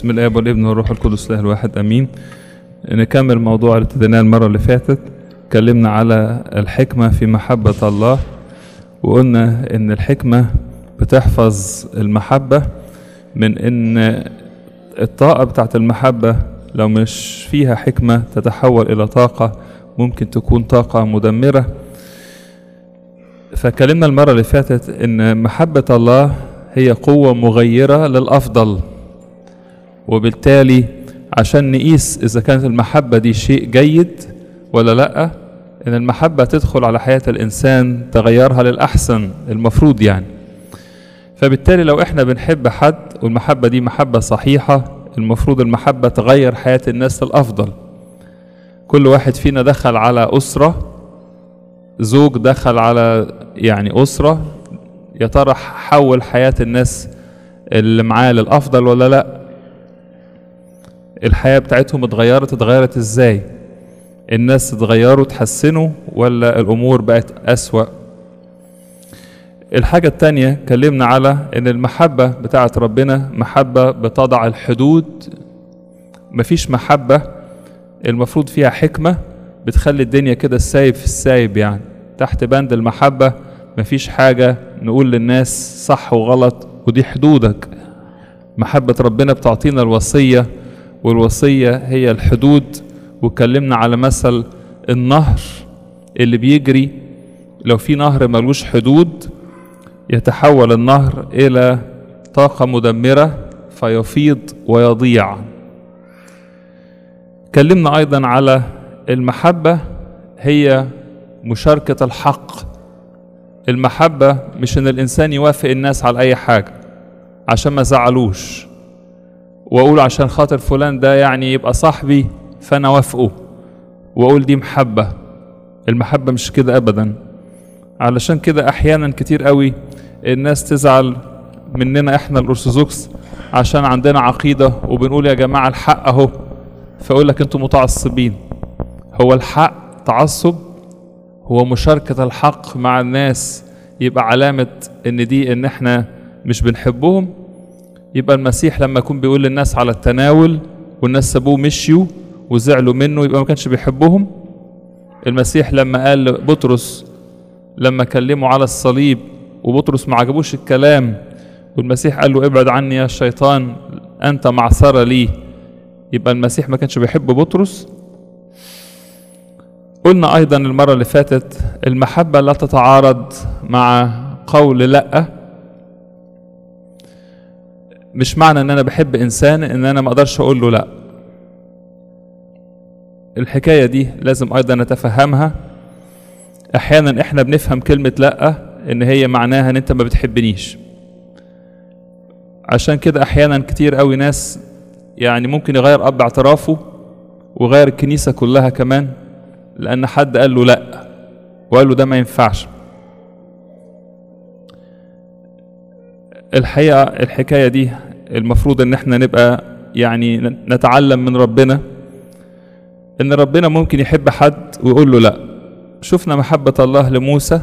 بسم الاب والابن والروح القدس له الواحد امين نكمل موضوع اللي ابتديناه المره اللي فاتت اتكلمنا على الحكمه في محبه الله وقلنا ان الحكمه بتحفظ المحبه من ان الطاقه بتاعت المحبه لو مش فيها حكمه تتحول الى طاقه ممكن تكون طاقه مدمره فكلمنا المره اللي فاتت ان محبه الله هي قوه مغيره للافضل وبالتالي عشان نقيس إذا كانت المحبة دي شيء جيد ولا لأ إن المحبة تدخل على حياة الإنسان تغيرها للأحسن المفروض يعني فبالتالي لو إحنا بنحب حد والمحبة دي محبة صحيحة المفروض المحبة تغير حياة الناس للأفضل كل واحد فينا دخل على أسرة زوج دخل على يعني أسرة يا ترى حول حياة الناس اللي معاه للأفضل ولا لأ الحياة بتاعتهم اتغيرت اتغيرت ازاي الناس اتغيروا اتحسنوا ولا الامور بقت اسوأ الحاجة التانية اتكلمنا على ان المحبة بتاعت ربنا محبة بتضع الحدود مفيش محبة المفروض فيها حكمة بتخلي الدنيا كده السايب في السايب يعني تحت بند المحبة مفيش حاجة نقول للناس صح وغلط ودي حدودك محبة ربنا بتعطينا الوصية والوصية هي الحدود واتكلمنا على مثل النهر اللي بيجري لو في نهر ملوش حدود يتحول النهر إلى طاقة مدمرة فيفيض ويضيع اتكلمنا أيضا على المحبة هي مشاركة الحق المحبة مش إن الإنسان يوافق الناس على أي حاجة عشان ما زعلوش واقول عشان خاطر فلان ده يعني يبقى صاحبي فانا وافقه واقول دي محبة المحبة مش كده ابدا علشان كده احيانا كتير قوي الناس تزعل مننا احنا الارثوذكس عشان عندنا عقيدة وبنقول يا جماعة الحق اهو فاقول لك انتوا متعصبين هو الحق تعصب هو مشاركة الحق مع الناس يبقى علامة ان دي ان احنا مش بنحبهم يبقى المسيح لما يكون بيقول للناس على التناول والناس سابوه مشيوا وزعلوا منه يبقى ما كانش بيحبهم المسيح لما قال لبطرس لما كلمه على الصليب وبطرس ما عجبوش الكلام والمسيح قال له ابعد عني يا شيطان انت معثرة لي يبقى المسيح ما كانش بيحب بطرس قلنا ايضا المرة اللي فاتت المحبة لا تتعارض مع قول لأ مش معنى ان انا بحب انسان ان انا ما اقدرش اقول له لا الحكاية دي لازم ايضا نتفهمها احيانا احنا بنفهم كلمة لا ان هي معناها ان انت ما بتحبنيش عشان كده احيانا كتير قوي ناس يعني ممكن يغير اب اعترافه وغير الكنيسة كلها كمان لان حد قال له لا وقال له ده ما ينفعش الحقيقة الحكاية دي المفروض ان احنا نبقى يعني نتعلم من ربنا ان ربنا ممكن يحب حد ويقول له لا شفنا محبة الله لموسى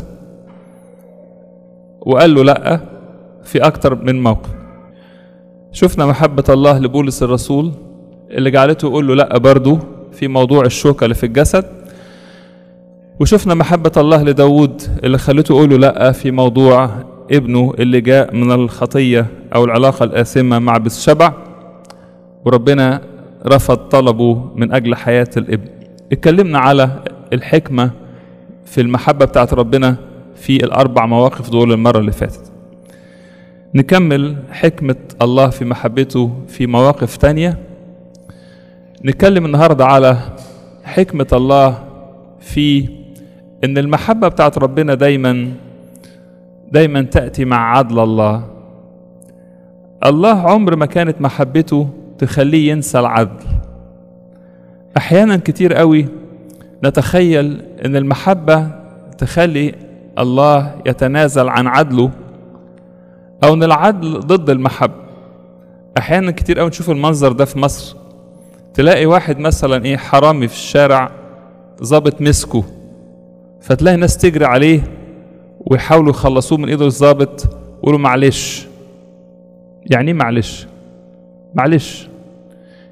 وقال له لا في اكتر من موقف شفنا محبة الله لبولس الرسول اللي جعلته يقول له لا برضه في موضوع الشوكة اللي في الجسد وشفنا محبة الله لداود اللي خلته يقول له لا في موضوع ابنه اللي جاء من الخطية أو العلاقة الآثمة مع بالشبع وربنا رفض طلبه من أجل حياة الابن اتكلمنا على الحكمة في المحبة بتاعت ربنا في الأربع مواقف دول المرة اللي فاتت نكمل حكمة الله في محبته في مواقف تانية نتكلم النهاردة على حكمة الله في إن المحبة بتاعت ربنا دايماً دايما تأتي مع عدل الله الله عمر ما كانت محبته تخليه ينسى العدل أحيانا كتير قوي نتخيل أن المحبة تخلي الله يتنازل عن عدله أو أن العدل ضد المحبة أحيانا كتير قوي نشوف المنظر ده في مصر تلاقي واحد مثلا إيه حرامي في الشارع ظابط مسكه فتلاقي ناس تجري عليه ويحاولوا يخلصوه من ايده الظابط يقولوا معلش يعني ايه معلش معلش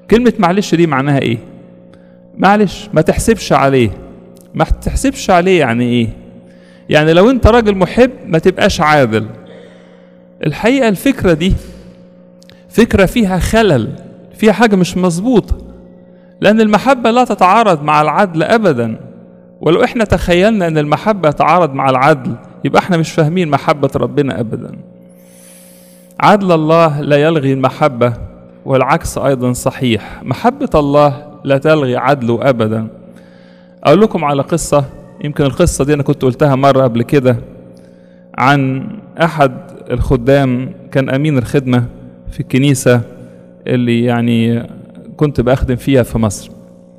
كلمة معلش دي معناها ايه معلش ما تحسبش عليه ما تحسبش عليه يعني ايه يعني لو انت راجل محب ما تبقاش عادل الحقيقة الفكرة دي فكرة فيها خلل فيها حاجة مش مظبوطة لأن المحبة لا تتعارض مع العدل أبدا ولو احنا تخيلنا أن المحبة تتعارض مع العدل يبقى احنا مش فاهمين محبة ربنا أبدا عدل الله لا يلغي المحبة والعكس أيضا صحيح محبة الله لا تلغي عدله أبدا أقول لكم على قصة يمكن القصة دي أنا كنت قلتها مرة قبل كده عن أحد الخدام كان أمين الخدمة في الكنيسة اللي يعني كنت بخدم فيها في مصر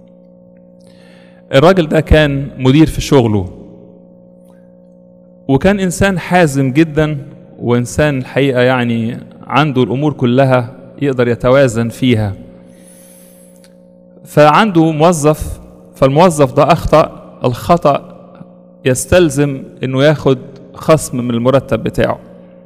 الراجل ده كان مدير في شغله وكان إنسان حازم جدا وإنسان الحقيقة يعني عنده الأمور كلها يقدر يتوازن فيها فعنده موظف فالموظف ده أخطأ الخطأ يستلزم إنه ياخد خصم من المرتب بتاعه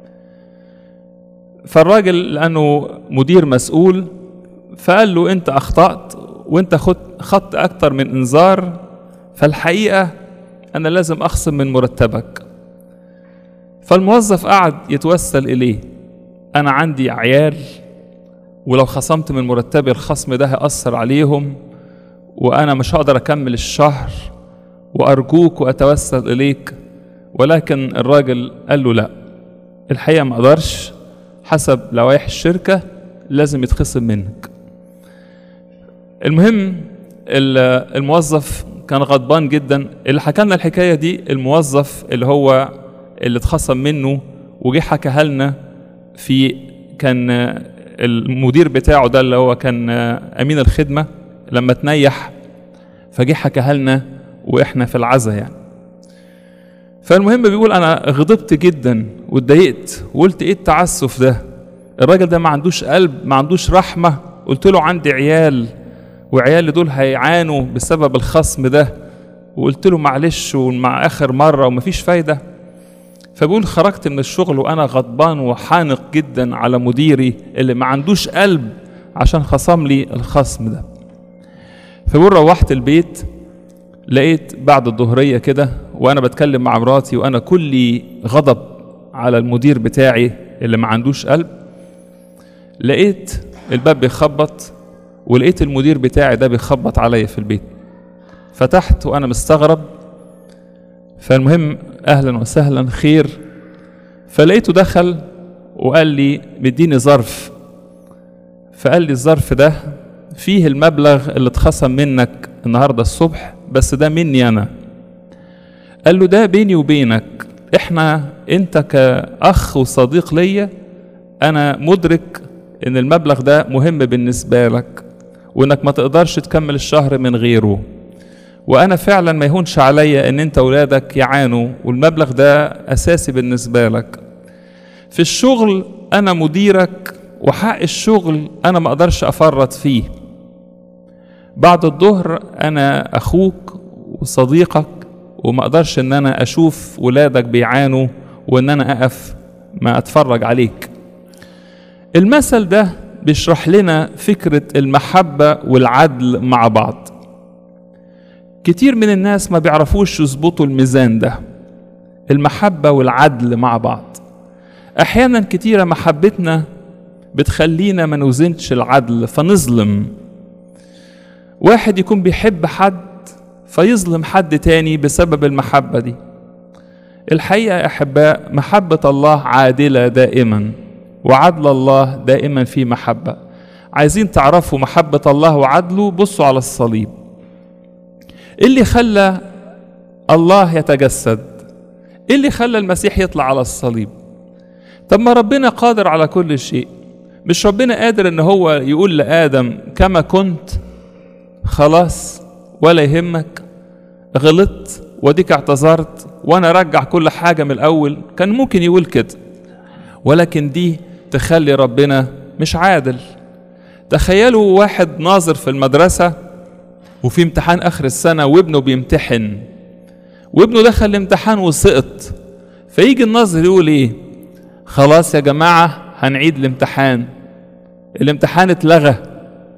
فالراجل لأنه مدير مسؤول فقال له أنت أخطأت وأنت خدت خدت أكتر من إنذار فالحقيقة أنا لازم أخصم من مرتبك فالموظف قعد يتوسل إليه أنا عندي عيال ولو خصمت من مرتبي الخصم ده هيأثر عليهم وأنا مش هقدر أكمل الشهر وأرجوك وأتوسل إليك ولكن الراجل قال له لا الحقيقة ما أقدرش حسب لوائح الشركة لازم يتخصم منك المهم الموظف كان غضبان جدا اللي حكى لنا الحكاية دي الموظف اللي هو اللي اتخصم منه وجه حكاها لنا في كان المدير بتاعه ده اللي هو كان امين الخدمه لما تنيح فجه حكاها لنا واحنا في العزا يعني فالمهم بيقول انا غضبت جدا واتضايقت وقلت ايه التعسف ده الراجل ده ما عندوش قلب ما عندوش رحمه قلت له عندي عيال وعيالي دول هيعانوا بسبب الخصم ده وقلت له معلش ومع اخر مره ومفيش فايده فبيقول خرجت من الشغل وانا غضبان وحانق جدا على مديري اللي ما عندوش قلب عشان خصم لي الخصم ده فبقول روحت البيت لقيت بعد الظهرية كده وأنا بتكلم مع مراتي وأنا كلي غضب على المدير بتاعي اللي ما عندوش قلب لقيت الباب بيخبط ولقيت المدير بتاعي ده بيخبط عليا في البيت فتحت وأنا مستغرب فالمهم اهلا وسهلا خير فلقيته دخل وقال لي مديني ظرف فقال لي الظرف ده فيه المبلغ اللي اتخصم منك النهارده الصبح بس ده مني انا قال له ده بيني وبينك احنا انت كاخ وصديق ليا انا مدرك ان المبلغ ده مهم بالنسبه لك وانك ما تقدرش تكمل الشهر من غيره وانا فعلا ما يهونش عليا ان انت اولادك يعانوا والمبلغ ده اساسي بالنسبه لك في الشغل انا مديرك وحق الشغل انا ما اقدرش افرط فيه بعد الظهر انا اخوك وصديقك وما اقدرش ان انا اشوف ولادك بيعانوا وان انا اقف ما اتفرج عليك المثل ده بيشرح لنا فكره المحبه والعدل مع بعض كتير من الناس ما بيعرفوش يظبطوا الميزان ده المحبة والعدل مع بعض أحيانا كتيرة محبتنا بتخلينا ما نوزنش العدل فنظلم واحد يكون بيحب حد فيظلم حد تاني بسبب المحبة دي الحقيقة يا أحباء محبة الله عادلة دائما وعدل الله دائما في محبة عايزين تعرفوا محبة الله وعدله بصوا على الصليب ايه اللي خلى الله يتجسد ايه اللي خلى المسيح يطلع على الصليب طب ما ربنا قادر على كل شيء مش ربنا قادر ان هو يقول لادم كما كنت خلاص ولا يهمك غلطت وديك اعتذرت وانا ارجع كل حاجه من الاول كان ممكن يقول كده ولكن دي تخلي ربنا مش عادل تخيلوا واحد ناظر في المدرسه وفي امتحان اخر السنه وابنه بيمتحن وابنه دخل الامتحان وسقط فيجي الناظر يقول ايه خلاص يا جماعه هنعيد الامتحان الامتحان اتلغى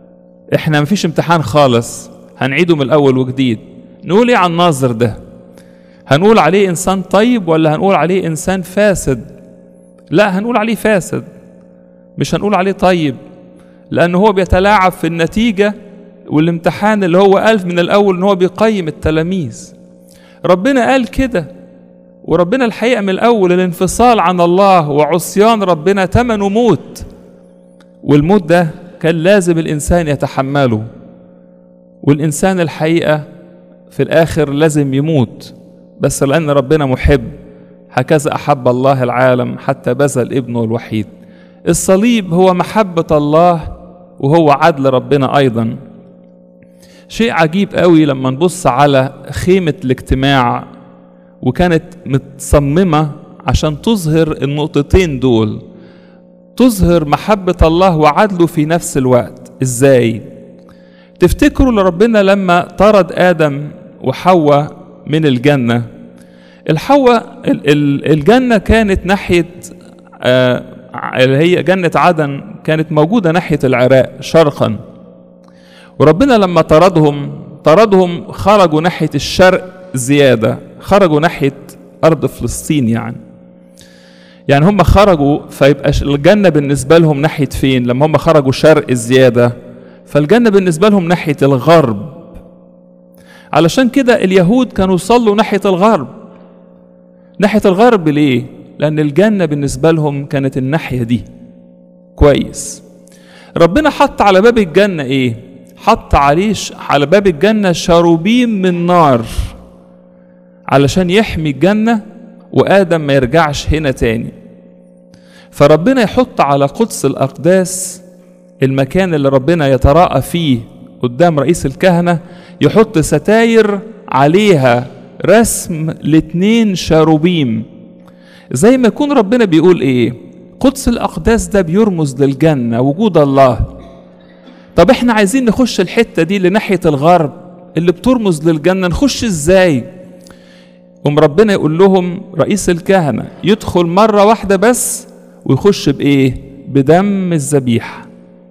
احنا مفيش امتحان خالص هنعيده من الاول وجديد نقول ايه عن الناظر ده هنقول عليه انسان طيب ولا هنقول عليه انسان فاسد لا هنقول عليه فاسد مش هنقول عليه طيب لان هو بيتلاعب في النتيجه والامتحان اللي هو قال من الاول ان هو بيقيم التلاميذ ربنا قال كده وربنا الحقيقه من الاول الانفصال عن الله وعصيان ربنا ثمنه موت والموت ده كان لازم الانسان يتحمله والانسان الحقيقه في الاخر لازم يموت بس لان ربنا محب هكذا احب الله العالم حتى بذل ابنه الوحيد الصليب هو محبه الله وهو عدل ربنا ايضا شيء عجيب قوي لما نبص على خيمه الاجتماع وكانت متصممه عشان تظهر النقطتين دول تظهر محبه الله وعدله في نفس الوقت ازاي تفتكروا لربنا لما طرد ادم وحواء من الجنه الحواء الجنه كانت ناحيه آه اللي هي جنه عدن كانت موجوده ناحيه العراق شرقا وربنا لما طردهم طردهم خرجوا ناحيه الشرق زياده خرجوا ناحيه ارض فلسطين يعني يعني هم خرجوا فيبقى الجنه بالنسبه لهم ناحيه فين لما هم خرجوا شرق الزياده فالجنة بالنسبة لهم ناحية الغرب علشان كده اليهود كانوا يصلوا ناحية الغرب ناحية الغرب ليه؟ لأن الجنة بالنسبة لهم كانت الناحية دي كويس ربنا حط على باب الجنة إيه؟ حط عليه على باب الجنة شروبيم من نار علشان يحمي الجنة وآدم ما يرجعش هنا تاني فربنا يحط على قدس الأقداس المكان اللي ربنا يتراءى فيه قدام رئيس الكهنة يحط ستاير عليها رسم لاتنين شاروبيم زي ما يكون ربنا بيقول ايه قدس الأقداس ده بيرمز للجنة وجود الله طب احنا عايزين نخش الحتة دي لناحية الغرب اللي بترمز للجنة نخش ازاي قوم ربنا يقول لهم رئيس الكهنة يدخل مرة واحدة بس ويخش بإيه بدم الذبيحه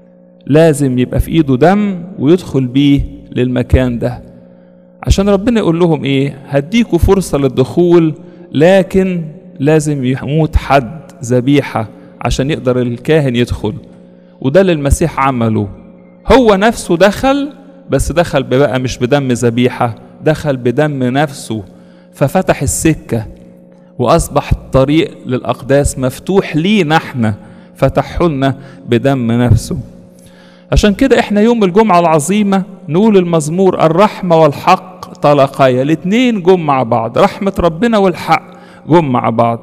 لازم يبقى في ايده دم ويدخل بيه للمكان ده عشان ربنا يقول لهم ايه هديكوا فرصة للدخول لكن لازم يموت حد ذبيحة عشان يقدر الكاهن يدخل وده اللي المسيح عمله هو نفسه دخل بس دخل بقى مش بدم ذبيحة دخل بدم نفسه ففتح السكة وأصبح الطريق للأقداس مفتوح لينا احنا فتحه لنا بدم نفسه عشان كده احنا يوم الجمعة العظيمة نقول المزمور الرحمة والحق طلقايا الاتنين جم مع بعض رحمة ربنا والحق جم مع بعض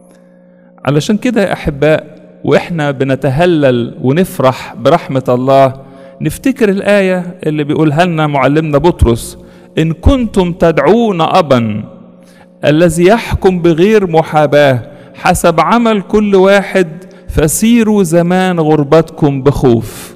علشان كده يا أحباء وإحنا بنتهلل ونفرح برحمة الله نفتكر الآية اللي بيقولها لنا معلمنا بطرس إن كنتم تدعون أبا الذي يحكم بغير محاباة حسب عمل كل واحد فسيروا زمان غربتكم بخوف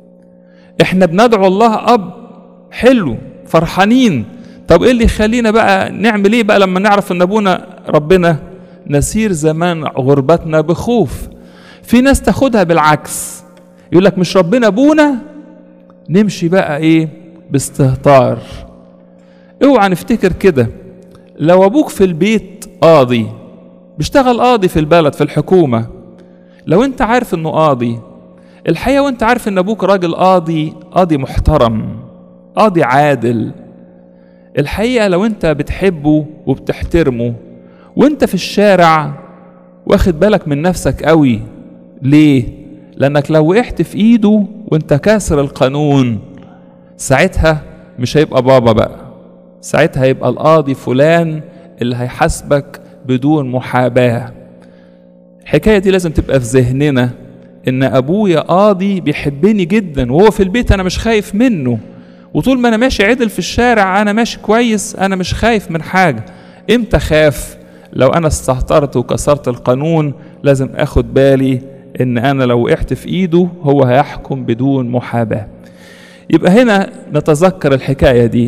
احنا بندعو الله اب حلو فرحانين طب ايه اللي يخلينا بقى نعمل ايه بقى لما نعرف ان ابونا ربنا نسير زمان غربتنا بخوف في ناس تاخدها بالعكس يقول لك مش ربنا ابونا نمشي بقى ايه باستهتار اوعى نفتكر كده لو ابوك في البيت قاضي بيشتغل قاضي في البلد في الحكومه لو انت عارف انه قاضي الحقيقه وانت عارف ان ابوك راجل قاضي قاضي محترم قاضي عادل الحقيقه لو انت بتحبه وبتحترمه وانت في الشارع واخد بالك من نفسك قوي ليه لانك لو وقعت في ايده وانت كاسر القانون ساعتها مش هيبقى بابا بقى ساعتها هيبقى القاضي فلان اللي هيحاسبك بدون محاباه الحكايه دي لازم تبقى في ذهننا ان ابويا قاضي بيحبني جدا وهو في البيت انا مش خايف منه وطول ما انا ماشي عدل في الشارع انا ماشي كويس انا مش خايف من حاجه امتى خاف لو انا استهترت وكسرت القانون لازم اخد بالي ان انا لو وقعت في ايده هو هيحكم بدون محاباه يبقى هنا نتذكر الحكايه دي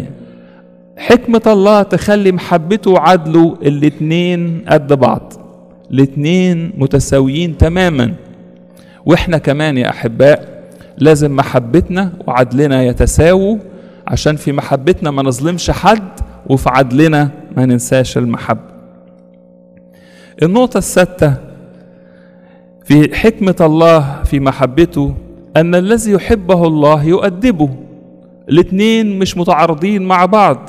حكمة الله تخلي محبته وعدله الاتنين قد بعض الاتنين متساويين تماما واحنا كمان يا احباء لازم محبتنا وعدلنا يتساووا عشان في محبتنا ما نظلمش حد وفي عدلنا ما ننساش المحبة النقطة السادسة في حكمة الله في محبته أن الذي يحبه الله يؤدبه الاتنين مش متعارضين مع بعض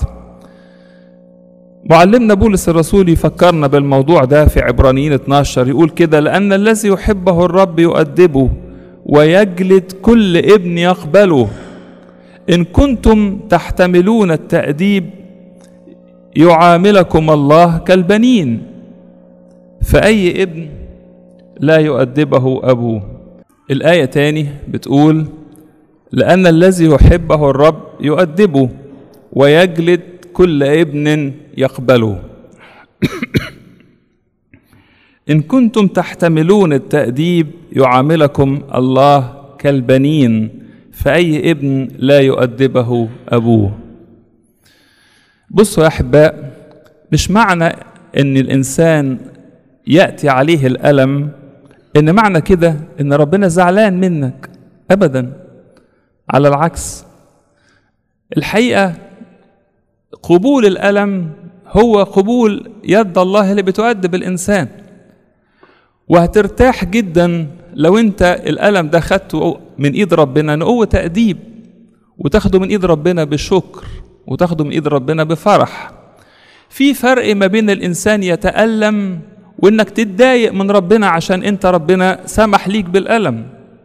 معلمنا بولس الرسول يفكرنا بالموضوع ده في عبرانيين 12 يقول كده لأن الذي يحبه الرب يؤدبه ويجلد كل ابن يقبله إن كنتم تحتملون التأديب يعاملكم الله كالبنين فأي ابن لا يؤدبه أبوه الآية تاني بتقول لأن الذي يحبه الرب يؤدبه ويجلد كل ابن يقبله إن كنتم تحتملون التأديب يعاملكم الله كالبنين فأي ابن لا يؤدبه أبوه بصوا يا أحباء مش معنى إن الإنسان يأتي عليه الألم إن معنى كده إن ربنا زعلان منك أبدا على العكس الحقيقة قبول الألم هو قبول يد الله اللي بتؤدب الإنسان وهترتاح جدا لو انت الألم ده خدته من إيد ربنا نقوة تأديب وتاخده من إيد ربنا بشكر وتاخده من إيد ربنا بفرح في فرق ما بين الإنسان يتألم وإنك تتضايق من ربنا عشان أنت ربنا سمح ليك بالألم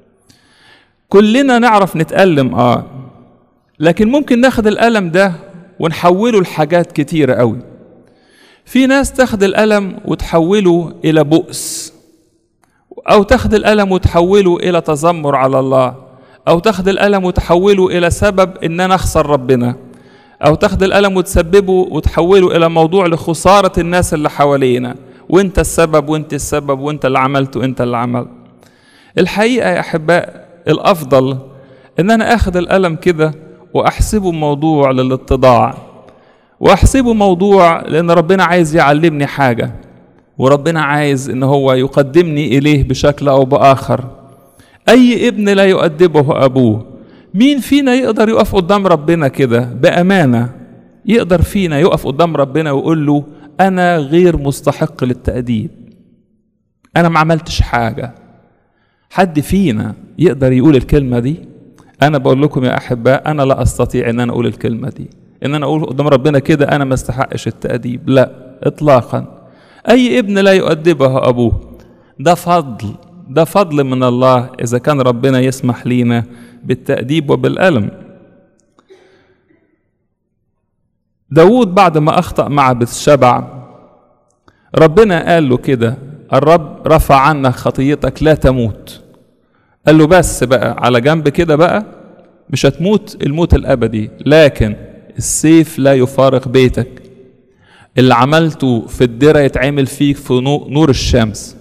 كلنا نعرف نتألم آه لكن ممكن ناخد الألم ده ونحوله لحاجات كتيرة قوي في ناس تاخد الألم وتحوله إلى بؤس أو تاخد الألم وتحوله إلى تذمر على الله أو تاخد الألم وتحوله إلى سبب إن أنا أخسر ربنا أو تاخد الألم وتسببه وتحوله إلى موضوع لخسارة الناس اللي حوالينا وأنت السبب وأنت السبب وأنت اللي عملت وأنت اللي عملت الحقيقة يا أحباء الأفضل إن أنا آخد الألم كده وأحسبه موضوع للاتضاع وأحسبه موضوع لأن ربنا عايز يعلمني حاجة وربنا عايز ان هو يقدمني اليه بشكل او باخر اي ابن لا يؤدبه ابوه مين فينا يقدر يقف قدام ربنا كده بامانه يقدر فينا يقف قدام ربنا ويقول له انا غير مستحق للتاديب انا ما عملتش حاجه حد فينا يقدر يقول الكلمه دي انا بقول لكم يا احباء انا لا استطيع ان انا اقول الكلمه دي ان انا اقول قدام ربنا كده انا ما استحقش التاديب لا اطلاقا أي ابن لا يؤدبه أبوه ده فضل ده فضل من الله إذا كان ربنا يسمح لينا بالتأديب وبالألم داود بعد ما أخطأ مع بتشبع ربنا قال له كده الرب رفع عنك خطيتك لا تموت قال له بس بقى على جنب كده بقى مش هتموت الموت الأبدي لكن السيف لا يفارق بيتك اللي عملته في الدرة يتعمل فيك في نور الشمس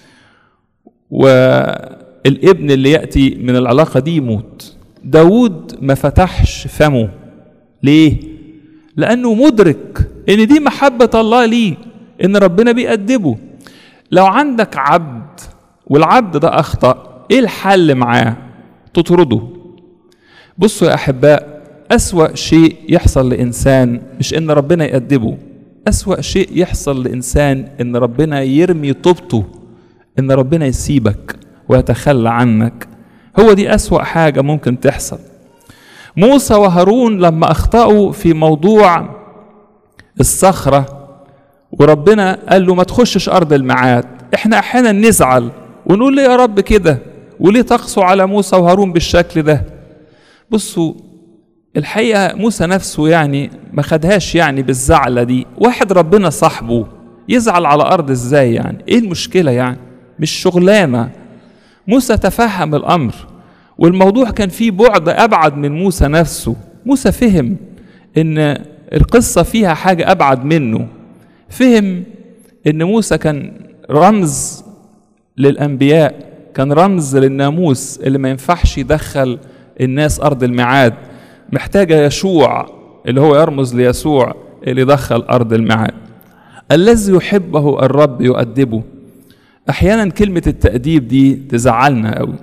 والابن اللي يأتي من العلاقة دي يموت داود ما فتحش فمه ليه؟ لأنه مدرك إن دي محبة الله ليه إن ربنا بيأدبه لو عندك عبد والعبد ده أخطأ إيه الحل معاه؟ تطرده بصوا يا أحباء أسوأ شيء يحصل لإنسان مش إن ربنا يأدبه أسوأ شيء يحصل لإنسان إن ربنا يرمي طوبته إن ربنا يسيبك ويتخلى عنك هو دي أسوأ حاجة ممكن تحصل موسى وهارون لما أخطأوا في موضوع الصخرة وربنا قال له ما تخشش أرض الميعاد إحنا أحيانا نزعل ونقول ليه يا رب كده وليه تقسو على موسى وهارون بالشكل ده بصوا الحقيقة موسى نفسه يعني ما خدهاش يعني بالزعلة دي واحد ربنا صاحبه يزعل على أرض إزاي يعني إيه المشكلة يعني مش شغلانة موسى تفهم الأمر والموضوع كان فيه بعد أبعد من موسى نفسه موسى فهم إن القصة فيها حاجة أبعد منه فهم إن موسى كان رمز للأنبياء كان رمز للناموس اللي ما ينفعش يدخل الناس أرض الميعاد محتاجة يشوع اللي هو يرمز ليسوع اللي دخل أرض الميعاد الذي يحبه الرب يؤدبه أحيانا كلمة التأديب دي تزعلنا قوي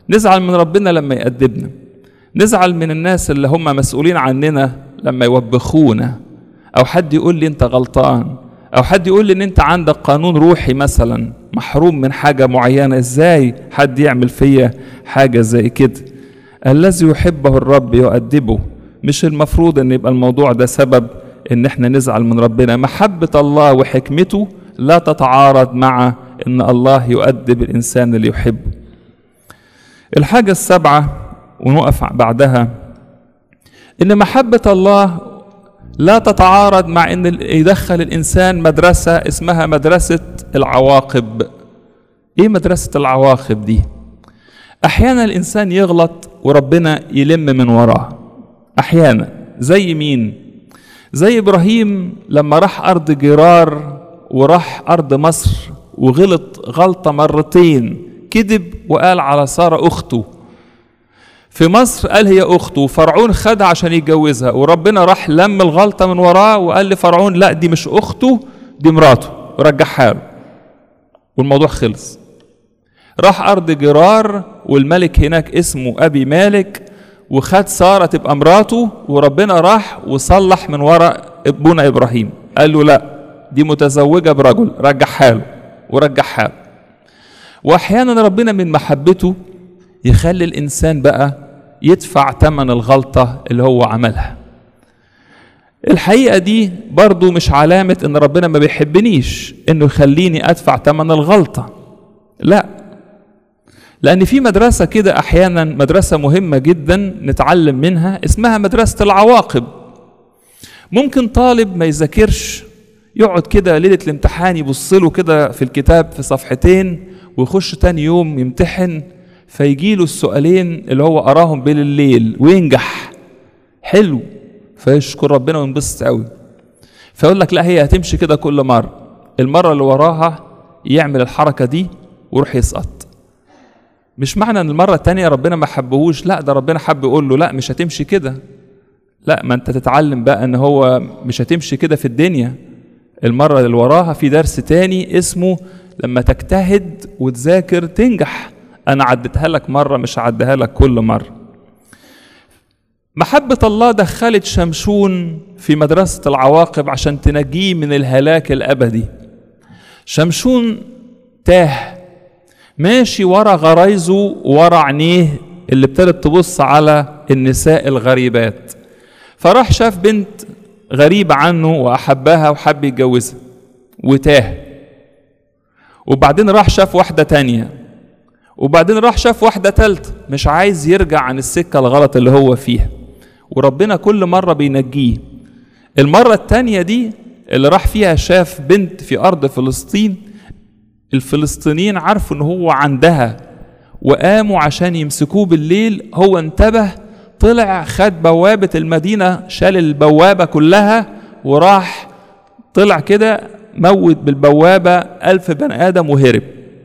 نزعل من ربنا لما يأدبنا نزعل من الناس اللي هم مسؤولين عننا لما يوبخونا او حد يقول لي انت غلطان او حد يقول لي ان انت عندك قانون روحي مثلا محروم من حاجه معينه ازاي حد يعمل فيا حاجه زي كده الذي يحبه الرب يؤدبه مش المفروض ان يبقى الموضوع ده سبب ان احنا نزعل من ربنا محبه الله وحكمته لا تتعارض مع ان الله يؤدب الانسان اللي يحبه الحاجه السابعه ونقف بعدها ان محبه الله لا تتعارض مع ان يدخل الانسان مدرسه اسمها مدرسه العواقب ايه مدرسه العواقب دي احيانا الانسان يغلط وربنا يلم من وراه احيانا زي مين زي ابراهيم لما راح ارض جرار وراح ارض مصر وغلط غلطه مرتين كذب وقال على ساره اخته في مصر قال هي اخته وفرعون خدها عشان يتجوزها وربنا راح لم الغلطه من وراه وقال لفرعون لا دي مش اخته دي مراته ورجعها له والموضوع خلص راح ارض جرار والملك هناك اسمه ابي مالك وخد ساره تبقى مراته وربنا راح وصلح من وراء ابونا ابراهيم قال له لا دي متزوجه برجل رجعها له ورجعها له واحيانا ربنا من محبته يخلي الانسان بقى يدفع ثمن الغلطه اللي هو عملها الحقيقه دي برضو مش علامه ان ربنا ما بيحبنيش انه يخليني ادفع ثمن الغلطه لا لان في مدرسه كده احيانا مدرسه مهمه جدا نتعلم منها اسمها مدرسه العواقب ممكن طالب ما يذاكرش يقعد كده ليله الامتحان يبص له كده في الكتاب في صفحتين ويخش تاني يوم يمتحن فيجي له السؤالين اللي هو قراهم بالليل وينجح حلو فيشكر ربنا وينبسط قوي فيقول لك لا هي هتمشي كده كل مره المره اللي وراها يعمل الحركه دي ويروح يسقط مش معنى ان المره التانية ربنا ما حبهوش لا ده ربنا حب يقول له لا مش هتمشي كده لا ما انت تتعلم بقى ان هو مش هتمشي كده في الدنيا المره اللي وراها في درس تاني اسمه لما تجتهد وتذاكر تنجح انا عديتها لك مره مش هعديها لك كل مره محبة الله دخلت شمشون في مدرسة العواقب عشان تنجيه من الهلاك الأبدي شمشون تاه ماشي ورا غرايزه ورا عينيه اللي ابتدت تبص على النساء الغريبات فراح شاف بنت غريبة عنه وأحبها وحب يتجوزها وتاه وبعدين راح شاف واحدة تانية وبعدين راح شاف واحدة تالتة مش عايز يرجع عن السكة الغلط اللي هو فيها وربنا كل مرة بينجيه المرة التانية دي اللي راح فيها شاف بنت في أرض فلسطين الفلسطينيين عرفوا ان هو عندها وقاموا عشان يمسكوه بالليل هو انتبه طلع خد بوابة المدينة شال البوابة كلها وراح طلع كده موت بالبوابة ألف بني آدم وهرب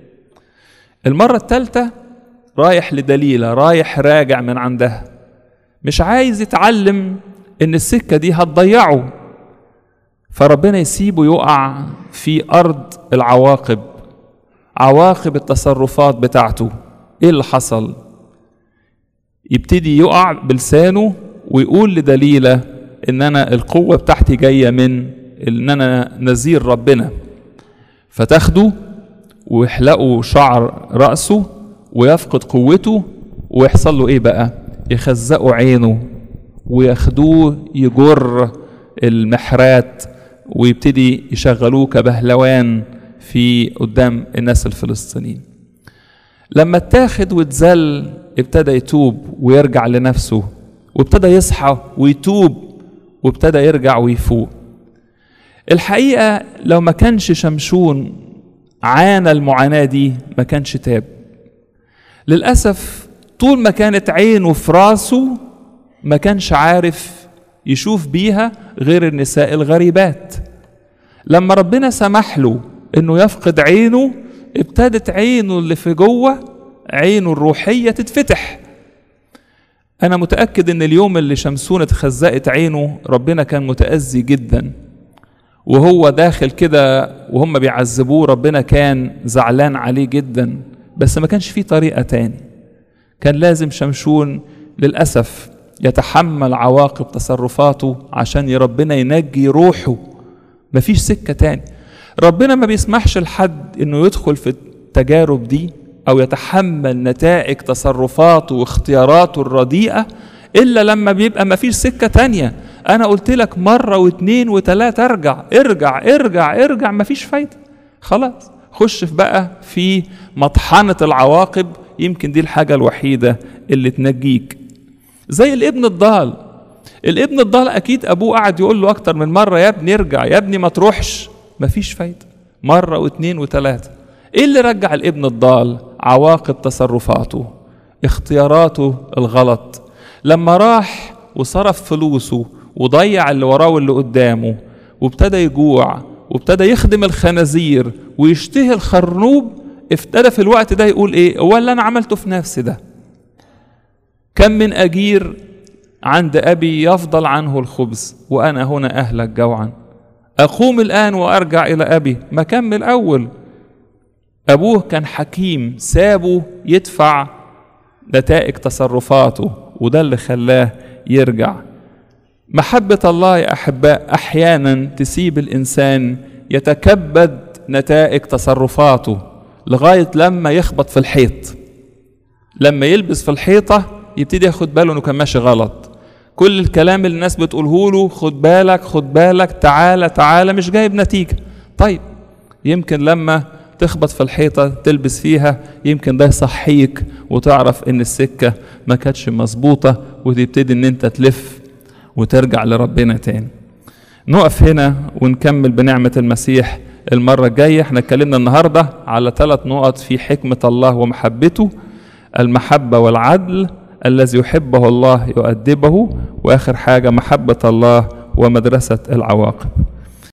المرة الثالثة رايح لدليلة رايح راجع من عندها مش عايز يتعلم ان السكة دي هتضيعه فربنا يسيبه يقع في أرض العواقب عواقب التصرفات بتاعته ايه اللي حصل يبتدي يقع بلسانه ويقول لدليلة ان انا القوة بتاعتي جاية من ان انا نذير ربنا فتاخده ويحلقوا شعر رأسه ويفقد قوته ويحصل له ايه بقى يخزقوا عينه وياخدوه يجر المحرات ويبتدي يشغلوه كبهلوان في قدام الناس الفلسطينيين لما اتاخد واتذل ابتدى يتوب ويرجع لنفسه وابتدى يصحى ويتوب وابتدى يرجع ويفوق الحقيقة لو ما كانش شمشون عانى المعاناة دي ما كانش تاب للأسف طول ما كانت عينه في راسه ما كانش عارف يشوف بيها غير النساء الغريبات لما ربنا سمح له انه يفقد عينه ابتدت عينه اللي في جوه عينه الروحيه تتفتح انا متاكد ان اليوم اللي شمسون اتخزقت عينه ربنا كان متاذي جدا وهو داخل كده وهم بيعذبوه ربنا كان زعلان عليه جدا بس ما كانش فيه طريقه تاني كان لازم شمشون للأسف يتحمل عواقب تصرفاته عشان ربنا ينجي روحه مفيش سكة تاني ربنا ما بيسمحش لحد انه يدخل في التجارب دي او يتحمل نتائج تصرفاته واختياراته الرديئة الا لما بيبقى مفيش سكة تانية انا قلت لك مرة واثنين وثلاثة ارجع ارجع ارجع ارجع مفيش فايدة خلاص خش في بقى في مطحنة العواقب يمكن دي الحاجة الوحيدة اللي تنجيك زي الابن الضال الابن الضال اكيد ابوه قعد يقول له اكتر من مره يا ابني ارجع يا ابني ما تروحش مفيش فايده مره واثنين وثلاثه ايه اللي رجع الابن الضال عواقب تصرفاته اختياراته الغلط لما راح وصرف فلوسه وضيع اللي وراه واللي قدامه وابتدى يجوع وابتدى يخدم الخنازير ويشتهي الخرنوب ابتدى في الوقت ده يقول ايه هو اللي انا عملته في نفسي ده كم من أجير عند أبي يفضل عنه الخبز وأنا هنا أهلك جوعا أقوم الآن وأرجع إلى أبي ما كمل أول أبوه كان حكيم سابه يدفع نتائج تصرفاته وده اللي خلاه يرجع محبة الله يا أحباء أحيانا تسيب الإنسان يتكبد نتائج تصرفاته لغاية لما يخبط في الحيط لما يلبس في الحيطة يبتدي ياخد باله انه كان ماشي غلط كل الكلام اللي الناس بتقوله له خد بالك خد بالك تعالى تعالى مش جايب نتيجة طيب يمكن لما تخبط في الحيطة تلبس فيها يمكن ده يصحيك وتعرف ان السكة ما كانتش مظبوطة وتبتدي ان انت تلف وترجع لربنا تاني نقف هنا ونكمل بنعمة المسيح المرة الجاية احنا اتكلمنا النهاردة على ثلاث نقط في حكمة الله ومحبته المحبة والعدل الذي يحبه الله يؤدبه واخر حاجه محبه الله ومدرسه العواقب